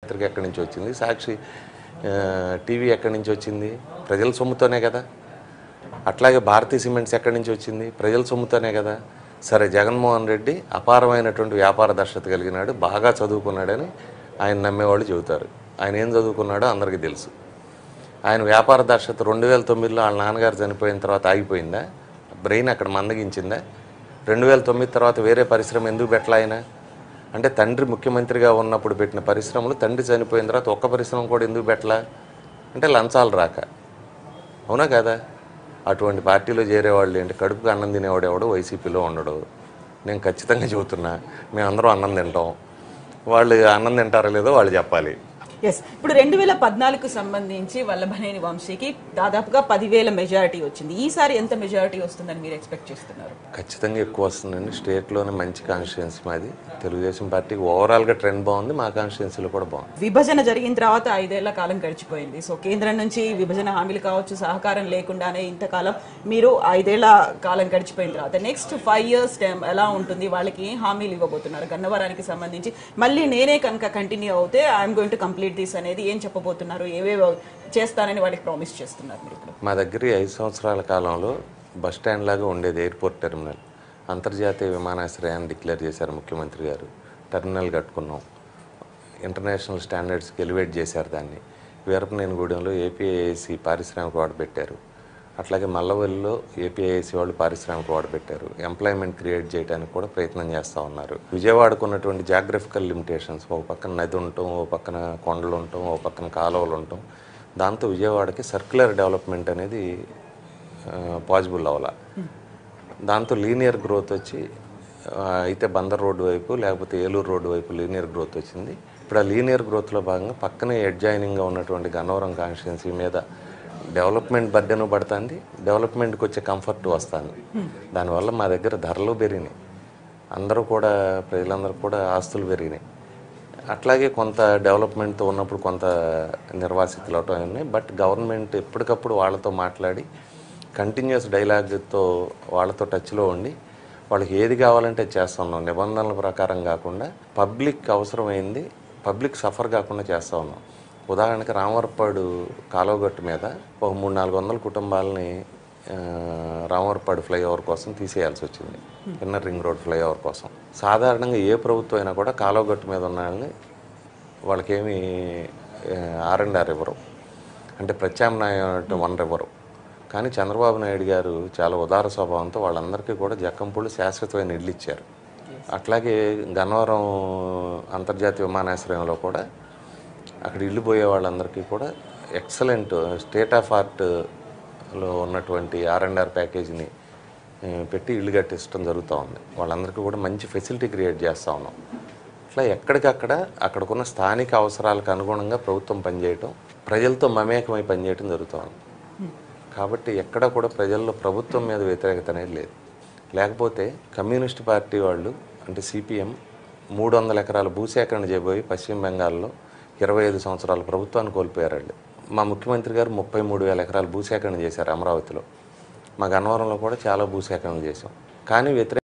పత్రిక ఎక్కడి నుంచి వచ్చింది సాక్షి ఆ, టీవీ ఎక్కడి నుంచి వచ్చింది ప్రజల సొమ్ముతోనే కదా అట్లాగే భారతీయ సిమెంట్స్ ఎక్కడి నుంచి వచ్చింది ప్రజల సొమ్ముతోనే కదా సరే జగన్మోహన్ రెడ్డి అపారమైనటువంటి వ్యాపార దక్షత కలిగినాడు బాగా చదువుకున్నాడని ఆయన నమ్మేవాళ్ళు చెబుతారు ఆయన ఏం చదువుకున్నాడో అందరికీ తెలుసు ఆయన వ్యాపార దక్షత రెండు వేల తొమ్మిదిలో వాళ్ళ నాన్నగారు చనిపోయిన తర్వాత ఆగిపోయిందా బ్రెయిన్ అక్కడ మందగించిందా రెండు వేల తొమ్మిది తర్వాత వేరే పరిశ్రమ ఎందుకు పెట్టలా ఆయన అంటే తండ్రి ముఖ్యమంత్రిగా ఉన్నప్పుడు పెట్టిన పరిశ్రమలు తండ్రి చనిపోయిన తర్వాత ఒక్క పరిశ్రమ కూడా ఎందుకు పెట్టలా అంటే లంచాలు రాక అవునా కదా అటువంటి పార్టీలో చేరేవాళ్ళు ఏంటి కడుపుకి అన్నం తినేవాడు ఎవడు వైసీపీలో ఉండడు నేను ఖచ్చితంగా చెబుతున్నా మేమందరం అన్నం తింటాం వాళ్ళు అన్నం తింటారో లేదో వాళ్ళు చెప్పాలి ఎస్ ఇప్పుడు రెండు వేల పద్నాలుగుకు సంబంధించి వల్లభనేని వంశీకి దాదాపుగా పదివేల మెజారిటీ వచ్చింది ఈసారి ఎంత మెజారిటీ వస్తుందని మీరు ఎక్స్పెక్ట్ చేస్తున్నారు ఖచ్చితంగా ఎక్కువ వస్తుందండి స్టేట్లోనే మంచి కాన్స్టిట్యున్సీ మాది తెలుగుదేశం పార్టీకి ఓవరాల్గా ట్రెండ్ బాగుంది మా కాన్స్టిట్యున్సీలో కూడా బాగుంది విభజన జరిగిన తర్వాత ఐదేళ్ల కాలం గడిచిపోయింది సో కేంద్రం నుంచి విభజన హామీలు కావచ్చు సహకారం లేకుండానే ఇంతకాలం మీరు ఐదేళ్ల కాలం గడిచిపోయిన తర్వాత నెక్స్ట్ ఫైవ్ ఇయర్స్ టైం ఎలా ఉంటుంది వాళ్ళకి ఏం హామీలు ఇవ్వబోతున్నారు గన్నవరానికి సంబంధించి మళ్ళీ నేనే కనుక కంటిన్యూ అవుతే I'm going to complete this అనేది ఏం చెప్పబోతున్నారు ఏవేవో చేస్తానని వాడికి ప్రామిస్ చేస్తున్నారు మీరు ఇప్పుడు మా దగ్గర ఈ ఐదు సంవత్సరాల కాలంలో బస్ స్టాండ్ లాగా ఉండేది ఎయిర్పోర్ట్ టెర్మినల్ అంతర్జాతీయ విమానాశ్రయాన్ని డిక్లేర్ చేశారు ముఖ్యమంత్రి గారు టెర్మినల్ కట్టుకున్నాం ఇంటర్నేషనల్ స్టాండర్డ్స్కి ఎలివేట్ చేశారు దాన్ని వీరపనేనిగూడెంలో ఏపీఐఏసి పారిశ్రామిక వాడు పెట్టారు అట్లాగే మల్లవల్లిలో ఏపీఐఏసి వాళ్ళు పారిశ్రామిక వాడు పెట్టారు ఎంప్లాయ్మెంట్ క్రియేట్ చేయడానికి కూడా ప్రయత్నం చేస్తూ ఉన్నారు విజయవాడకు ఉన్నటువంటి జాగ్రఫికల్ లిమిటేషన్స్ ఒక పక్కన నది ఉండటం ఓ పక్కన కొండలు ఉండటం ఓ పక్కన కాలువలు ఉండటం దాంతో విజయవాడకి సర్క్యులర్ డెవలప్మెంట్ అనేది పాసిబుల్ అవ్వాల దాంతో లీనియర్ గ్రోత్ వచ్చి ఆ, అయితే బందర్ రోడ్డు వైపు లేకపోతే ఏలూరు రోడ్డు వైపు లీనియర్ గ్రోత్ వచ్చింది ఇప్పుడు ఆ లీనియర్ గ్రోత్లో భాగంగా పక్కనే అడ్జాయినింగ్గా ఉన్నటువంటి గన్నవరం కాన్స్టిట్యున్సీ మీద డెవలప్మెంట్ బర్డెను పడుతుంది డెవలప్మెంట్కి వచ్చే కంఫర్ట్ వస్తుంది దానివల్ల మా దగ్గర ధరలు పెరిగినాయి అందరూ కూడా ప్రజలందరూ కూడా ఆస్తులు పెరిగినాయి అట్లాగే కొంత డెవలప్మెంట్తో ఉన్నప్పుడు కొంత నిర్వాసితులు అవటం ఉన్నాయి బట్ గవర్నమెంట్ ఎప్పటికప్పుడు వాళ్ళతో మాట్లాడి కంటిన్యూస్ డైలాగ్తో వాళ్ళతో టచ్లో ఉండి వాళ్ళకి ఏది కావాలంటే చేస్తున్నాం నిబంధనల ప్రకారం కాకుండా పబ్లిక్ అవసరమైంది పబ్లిక్ సఫర్ కాకుండా చేస్తూ ఉన్నాం ఉదాహరణకి రామవరపాడు కాలువగట్టు మీద ఒక మూడు నాలుగు వందల కుటుంబాలని ఆ, రామవరపాడు ఫ్లైఓవర్ కోసం తీసేయాల్సి వచ్చింది ఇన్నర్ రింగ్ రోడ్ ఫ్లైఓవర్ కోసం సాధారణంగా ఏ ప్రభుత్వం అయినా కూడా కాలువగట్టు మీద ఉన్న వాళ్ళని వాళ్ళకేమి ఆర్ అండ్ ఆర్ ఇవ్వరు అంటే ప్రత్యామ్నాయం అంటే వనరు ఇవ్వరు కానీ చంద్రబాబు నాయుడు గారు చాలా ఉదార స్వభావంతో వాళ్ళందరికీ కూడా జక్కంపూళ్ళు శాశ్వతమైన ఇల్లు ఇచ్చారు అట్లాగే గన్నవరం అంతర్జాతీయ విమానాశ్రయంలో కూడా అక్కడ ఇల్లు పోయే వాళ్ళందరికీ కూడా ఎక్సలెంట్ స్టేట్ ఆఫ్ ఆర్ట్లో ఉన్నటువంటి ఆర్ అండ్ ఆర్ ప్యాకేజీని ఆ, పెట్టి ఇల్లు కట్టించడం జరుగుతూ ఉంది వాళ్ళందరికీ కూడా మంచి ఫెసిలిటీ క్రియేట్ చేస్తూ ఉన్నాం అట్లా ఎక్కడికక్కడ అక్కడికున్న స్థానిక అవసరాలకు అనుగుణంగా ప్రభుత్వం పనిచేయటం ప్రజలతో మమేకమై పనిచేయటం జరుగుతూ ఉంది కాబట్టి ఎక్కడ కూడా ప్రజల్లో ప్రభుత్వం మీద వ్యతిరేకత అనేది లేదు లేకపోతే కమ్యూనిస్ట్ పార్టీ వాళ్ళు అంటే సిపిఎం మూడు వందల ఎకరాల భూసేకరణ చేయబోయి పశ్చిమ బెంగాల్లో ఇరవై ఐదు సంవత్సరాల ప్రభుత్వాన్ని కోల్పోయారండి మా ముఖ్యమంత్రి గారు ముప్పై మూడు వేల ఎకరాల భూసేకరణ చేశారు అమరావతిలో మా గన్నవరంలో కూడా చాలా భూసేకరణ చేశాం కానీ వ్యతిరేక